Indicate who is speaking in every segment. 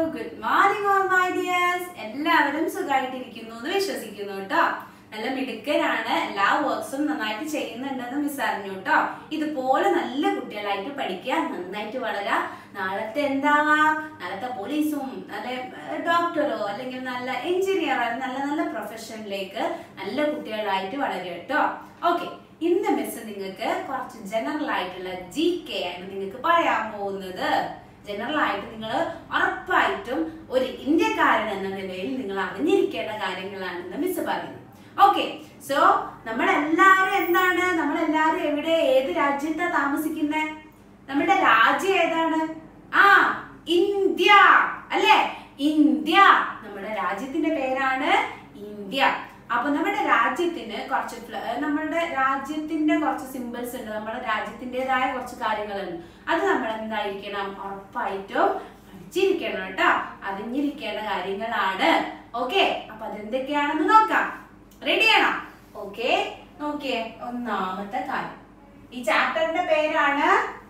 Speaker 1: good morning all my dears എല്ലാവരും സുഖമായിട്ടിരിക്കുന്നു എന്ന് വിശ്വസിക്കുന്നു കേട്ടോ നല്ല മിടുക്കരാണ് എല്ലാ വർക്ക്സും നന്നായിട്ട് ചെയ്യുന്നുണ്ടെന്ന് മിസ് അറിഞ്ഞു കേട്ടോ ഇതുപോലെ നല്ല കുട്ടികളായിട്ട് പഠിക്കുക നന്നായിട്ട് വളരാ നാളത്തെ എന്താവാം നാളത്തെ പോലീസും നല്ല ഡോക്ടറോ അല്ലെങ്കിൽ നല്ല എഞ്ചിനീയറോ നല്ല നല്ല പ്രൊഫഷനിലേക്ക് നല്ല കുട്ടികളായിട്ട് വളരുക കേട്ടോ ഓക്കെ ഇന്ന് മിസ് നിങ്ങൾക്ക് കുറച്ച് ജനറൽ ആയിട്ടുള്ള ജി കെ ആണ് നിങ്ങൾക്ക് പറയാൻ പോകുന്നത് ജനറൽ ആയിട്ട് നിങ്ങൾ ഉറപ്പായിട്ടും ഒരു ഇന്ത്യക്കാരൻ എന്ന നിലയിൽ നിങ്ങൾ അറിഞ്ഞിരിക്കേണ്ട കാര്യങ്ങളാണെന്ന് മിസ് പറയുന്നു ഓക്കെ സോ നമ്മളെല്ലാരും എന്താണ് നമ്മളെല്ലാരും എവിടെ ഏത് രാജ്യത്താ താമസിക്കുന്നത് നമ്മുടെ രാജ്യം ഏതാണ് ആ ഇന്ത്യ അല്ലെ ഇന്ത്യ നമ്മുടെ രാജ്യത്തിന്റെ പേരാണ് ഇന്ത്യ അപ്പൊ നമ്മുടെ രാജ്യത്തിന് കുറച്ച് ഫ്ല- നമ്മളുടെ രാജ്യത്തിന്റെ കുറച്ച് സിമ്പിൾസ് ഉണ്ട് നമ്മുടെ രാജ്യത്തിൻ്റെതായ കുറച്ച് കാര്യങ്ങളുണ്ട് അത് നമ്മൾ എന്തായിരിക്കണം ഉറപ്പായിട്ടും പഠിച്ചിരിക്കണം കേട്ടോ അറിഞ്ഞിരിക്കേണ്ട കാര്യങ്ങളാണ് ഓക്കെ അപ്പൊ അതെന്തൊക്കെയാണെന്ന് നോക്കാം റെഡിയാണോ ഓക്കെ നോക്കിയേ ഒന്നാമത്തെ കാര്യം ഈ ചാപ്റ്ററിന്റെ പേരാണ്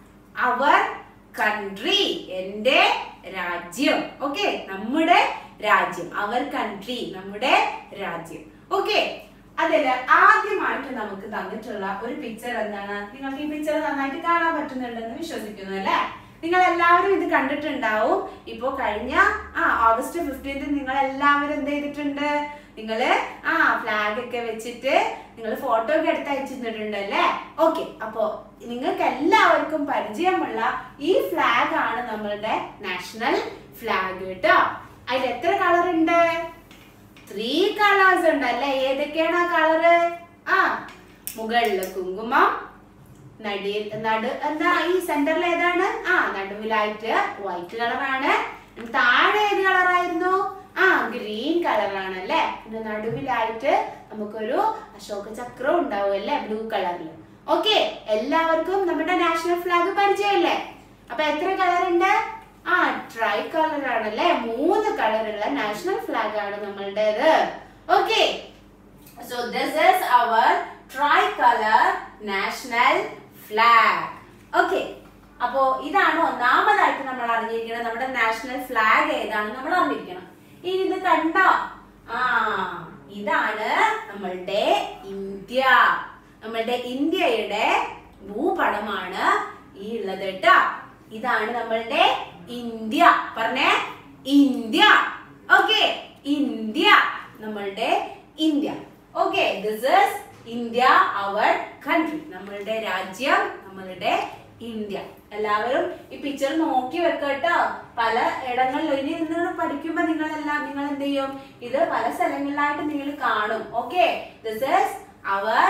Speaker 1: അവർ കൺട്രി എന്റെ രാജ്യം ഓക്കെ നമ്മുടെ രാജ്യം അവർ കൺട്രി നമ്മുടെ രാജ്യം ഓക്കെ അതില് ആദ്യമായിട്ട് നമുക്ക് തന്നിട്ടുള്ള ഒരു പിക്ചർ എന്താണ് നിങ്ങൾക്ക് ഈ പിക്ചർ നന്നായിട്ട് കാണാൻ പറ്റുന്നുണ്ടെന്ന് വിശ്വസിക്കുന്നു അല്ലെ നിങ്ങൾ എല്ലാവരും ഇത് കണ്ടിട്ടുണ്ടാവും ഇപ്പോ കഴിഞ്ഞ ആ ഓഗസ്റ്റ് ഫിഫ്റ്റീൻത് നിങ്ങൾ എല്ലാവരും എന്ത് ചെയ്തിട്ടുണ്ട് നിങ്ങള് ആ ഫ്ലാഗ് ഒക്കെ വെച്ചിട്ട് നിങ്ങൾ ഫോട്ടോ ഒക്കെ എടുത്ത് അയച്ചിട്ടുണ്ട് അല്ലേ ഓക്കെ അപ്പോ നിങ്ങൾക്ക് എല്ലാവർക്കും പരിചയമുള്ള ഈ ഫ്ലാഗ് ആണ് നമ്മളുടെ നാഷണൽ ഫ്ലാഗ് കേട്ടോ അതിൽ എത്ര കളർ ഉണ്ട് ത്രീ കളേഴ്സ് ഉണ്ട് അല്ലേ ഏതൊക്കെയാണ് ആ കളറ് ആ മുകളില് കുങ്കുമം നടി നടു എന്താ ഈ സെന്ററിൽ ഏതാണ് ആ നടുവിലായിട്ട് വൈറ്റ് കളറാണ് താഴെ ഏത് കളറായിരുന്നു ആ ഗ്രീൻ കളറാണ് അല്ലേ പിന്നെ നടുവിലായിട്ട് നമുക്കൊരു അശോക ചക്രം ഉണ്ടാവും അല്ലേ ബ്ലൂ കളറിൽ ഓക്കെ എല്ലാവർക്കും നമ്മുടെ നാഷണൽ ഫ്ലാഗ് പരിചയമല്ലേ അപ്പൊ എത്ര കളർ ഉണ്ട് ആ ട്രൈ കളർ ആണല്ലേ മൂന്ന് കളറുള്ള നാഷണൽ ഫ്ലാഗ് ആണ് നമ്മളുടേത് okay so this is our tricolour national flag okay അപ്പോ ഇതാണ് ഒന്നാമതായിട്ട് നമ്മൾ അറിഞ്ഞിരിക്കണം നമ്മുടെ നാഷണൽ ഫ്ലാഗ് ഏതാണെന്ന് നമ്മൾ അറിഞ്ഞിരിക്കണം ഇനി ഇത് കണ്ടോ ആ ഇതാണ് നമ്മളുടെ ഇന്ത്യ നമ്മളുടെ ഇന്ത്യയുടെ ഭൂപടമാണ് ഈ ഉള്ളത് കേട്ടോ ഇതാണ് നമ്മളുടെ ഇന്ത്യ പറഞ്ഞേ ഇന്ത്യ ഓക്കെ ഇന്ത്യ നമ്മളുടെ India okay this is India our country നമ്മളുടെ രാജ്യം നമ്മളുടെ ഇന്ത്യ എല്ലാവരും ഈ പിക്ചർ നോക്കി വെക്കട്ടോ പല ഇടങ്ങളിൽ ഇനി നിങ്ങൾ പഠിക്കുമ്പോ നിങ്ങളെല്ലാം നിങ്ങൾ എന്ത് ചെയ്യും ഇത് പല സ്ഥലങ്ങളിലായിട്ട് നിങ്ങൾ കാണും okay this is our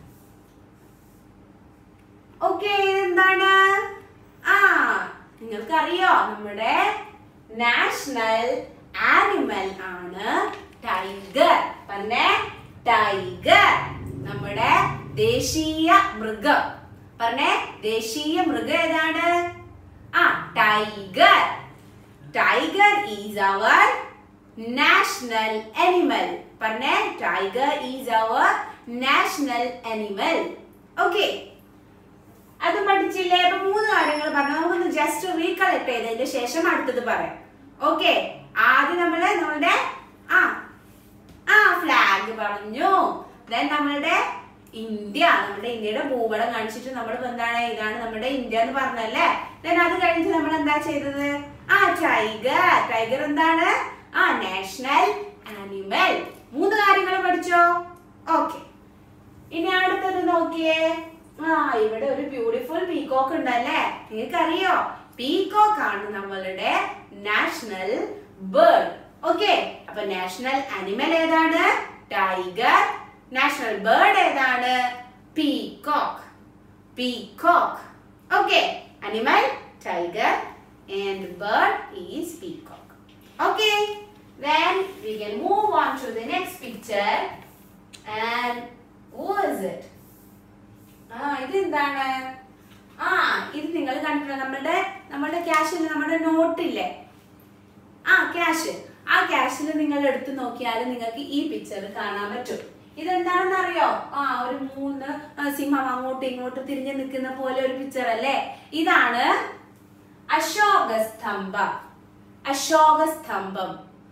Speaker 1: okay എന്താണ് ആ നിങ്ങൾക്കറിയോ നമ്മുടെ നാഷണൽ ആനിമൽ ആണ് ടൈഗർ പറഞ്ഞേ ടൈഗർ നമ്മുടെ ദേശീയ മൃഗം പറഞ്ഞേ ദേശീയ മൃഗം ഏതാണ് ആ tiger tiger is our national animal പറഞ്ഞേ tiger is our national animal okay അത് പഠിച്ചില്ലേ അപ്പൊ മൂന്ന് കാര്യങ്ങൾ പറഞ്ഞു നമുക്കൊന്ന് ജസ്റ്റ് റീകളക്ട് ചെയ്തതിന് ശേഷം അടുത്തത് പറയാം ഓക്കെ ആദ്യം നമ്മള് നമ്മളുടെ ആ ആ ഫ്ലാഗ് പറഞ്ഞു ദെൻ നമ്മളുടെ ഇന്ത്യ നമ്മുടെ ഇന്ത്യയുടെ ഭൂപടം കാണിച്ചിട്ട് നമ്മൾ എന്താണ് ഇതാണ് നമ്മുടെ ഇന്ത്യ എന്ന് പറഞ്ഞല്ലേ ദെൻ അത് കഴിഞ്ഞിട്ട് നമ്മൾ എന്താ ചെയ്തത് ആ ടൈഗർ ടൈഗർ എന്താണ് ആ നാഷണൽ ആനിമൽ മൂന്ന് കാര്യങ്ങൾ പഠിച്ചോ ഓക്കെ ഇനി അടുത്തത് നോക്കിയേ ആ ഇവിടെ ഒരു ബ്യൂട്ടിഫുൾ പീകോക്ക് ഉണ്ടല്ലേ നിങ്ങൾക്കറിയോ പീകോക്ക് ആണ് നമ്മളുടെ നാഷണൽ ബേർഡ് ഓക്കെ അപ്പൊ നാഷണൽ അനിമൽ ഏതാണ് ടൈഗർ നാഷണൽ ബേർഡ് ഏതാണ് peacock peacock okay animal tiger and bird is peacock okay then we can move on to the next picture and who is it ആ ഇത് എന്താണ് ആ ഇത് നിങ്ങൾ കണ്ടിട്ടുണ്ടോ നമ്മുടെ നമ്മുടെ ക്യാഷിൽ നമ്മുടെ നോട്ടില്ലേ ആ ക്യാഷ് ആ ക്യാഷിൽ നിങ്ങൾ എടുത്തു നോക്കിയാൽ നിങ്ങൾക്ക് ഈ പിക്ചർ കാണാൻ പറ്റും ഇതെന്താണെന്ന് അറിയോ ആ ഒരു മൂന്ന് ആ, സിംഹം അങ്ങോട്ടും ഇങ്ങോട്ടും തിരിഞ്ഞു നിൽക്കുന്ന പോലെ ഒരു പിക്ചർ അല്ലേ ഇതാണ് അശോക സ്തംഭം അശോക സ്തംഭം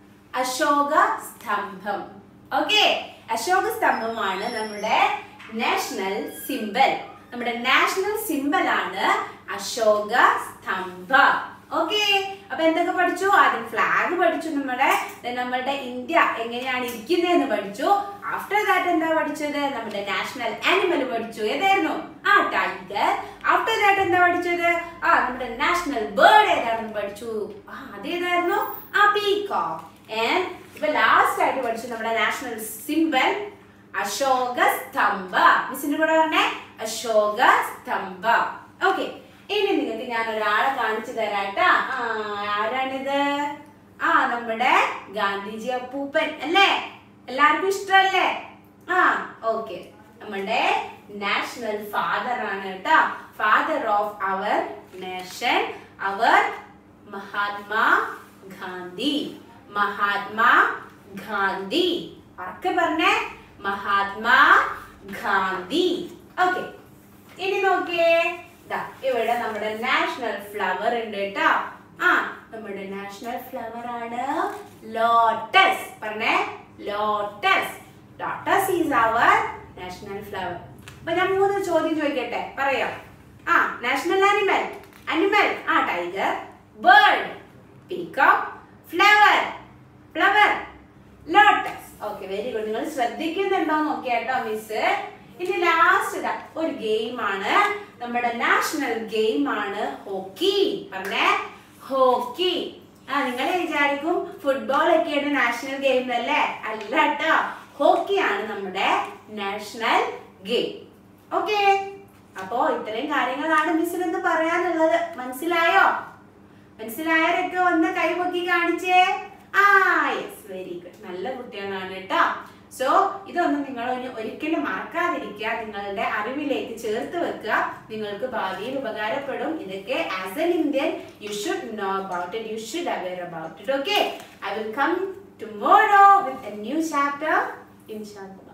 Speaker 1: അശോക സ്തംഭം ഓക്കെ അശോക സ്തംഭമാണ് നമ്മുടെ നാഷണൽ സിമ്പൽ നമ്മുടെ നാഷണൽ സിമ്പൽ ആണ് അശോക സ്തംഭ ഓക്കെ അപ്പൊ എന്തൊക്കെ പഠിച്ചു ആദ്യം ഫ്ലാഗ് പഠിച്ചു നമ്മുടെ then നമ്മുടെ ഇന്ത്യ എങ്ങനെയാണ് ഇരിക്കുന്നതെന്ന് പഠിച്ചു ആഫ്റ്റർ ദാറ്റ് എന്താ പഠിച്ചത് നമ്മുടെ നാഷണൽ ആനിമൽ പഠിച്ചു ഏതായിരുന്നു ആ ടൈഗർ ആഫ്റ്റർ ദാറ്റ് എന്താ പഠിച്ചത് ആ നമ്മുടെ നാഷണൽ ബേർഡ് ഏതാണെന്ന് പഠിച്ചു ആ അതേതായിരുന്നു ആ പീകോക്ക് ആൻഡ് ഇപ്പൊ ലാസ്റ്റ് ആയിട്ട് പഠിച്ചു നമ്മുടെ നാഷണൽ സിമ്പൽ അശോക സ്തംഭ മിസ്സിന്റെ കൂടെ പറഞ്ഞേ അശോക സ്തംഭ ഓക്കെ ഇനി നിങ്ങൾക്ക് ഞാൻ ഒരാളെ കാണിച്ചു തരാട്ടാ ആ ആരാണിത് ആ നമ്മുടെ ഗാന്ധിജി അപ്പൂപ്പൻ അല്ലേ എല്ലാവർക്കും ഇഷ്ടമല്ലേ ആ ഓക്കെ നമ്മുടെ നാഷണൽ ഫാദർ ആണ് കേട്ടോ father of our nation our Mahatma Gandhi Mahatma Gandhi ഉറക്കെ പറഞ്ഞേ മഹാത്മാ ഗാന്ധി ഓക്കെ ഇനി നോക്കിയേ ദാ ഇവിടെ നമ്മുടെ നാഷണൽ ഫ്ലവർ ഉണ്ട് കേട്ടോ ആ നമ്മുടെ നാഷണൽ ഫ്ലവർ ആണ് ലോട്ടസ് പറഞ്ഞേ lotus lotus is our national flower അപ്പൊ ഞാൻ മൂന്ന് ചോദ്യം ചോദിക്കട്ടെ പറയാം ആ നാഷണൽ ആനിമൽ അനിമൽ ആ tiger bird peacock flower flower lotus okay very good നിങ്ങൾ ശ്രദ്ധിക്കുന്നുണ്ടോ നോക്കിയാട്ടോ മിസ് ഇനി ലാസ്റ്റ് ഇതാ ഒരു ഗെയിം ആണ് നമ്മുടെ നാഷണൽ ഗെയിം ആണ് ഹോക്കി പറഞ്ഞേ ഹോക്കി ആ നിങ്ങൾ വിചാരിക്കും ഫുട്ബോൾ ഒക്കെയാണ് നാഷണൽ ഗെയിം അല്ലേ അല്ല കേട്ടോ ഹോക്കിയാണ് നമ്മുടെ നാഷണൽ ഗെയിം ഓക്കെ അപ്പോ ഇത്രയും കാര്യങ്ങളാണ് മിസ്സിന് എന്ത് പറയാനുള്ളത് മനസ്സിലായോ മനസ്സിലായവരൊക്കെ ഒന്ന് കൈപൊക്കി കാണിച്ചേ ആ യെസ് വെരി ഗുഡ് നല്ല കുട്ടികളാണ് കേട്ടോ സോ ഇതൊന്നും നിങ്ങൾ ഒരി- ഒരിക്കലും മറക്കാതിരിക്കുക നിങ്ങളുടെ അറിവിലേക്ക് ചേർത്ത് വെക്കുക നിങ്ങൾക്ക് ഭാവിയിൽ ഉപകാരപ്പെടും ഇതൊക്കെ as an Indian you should know about it you should aware about it okay I will come tomorrow with a new chapter ഇൻഷാല്ലാ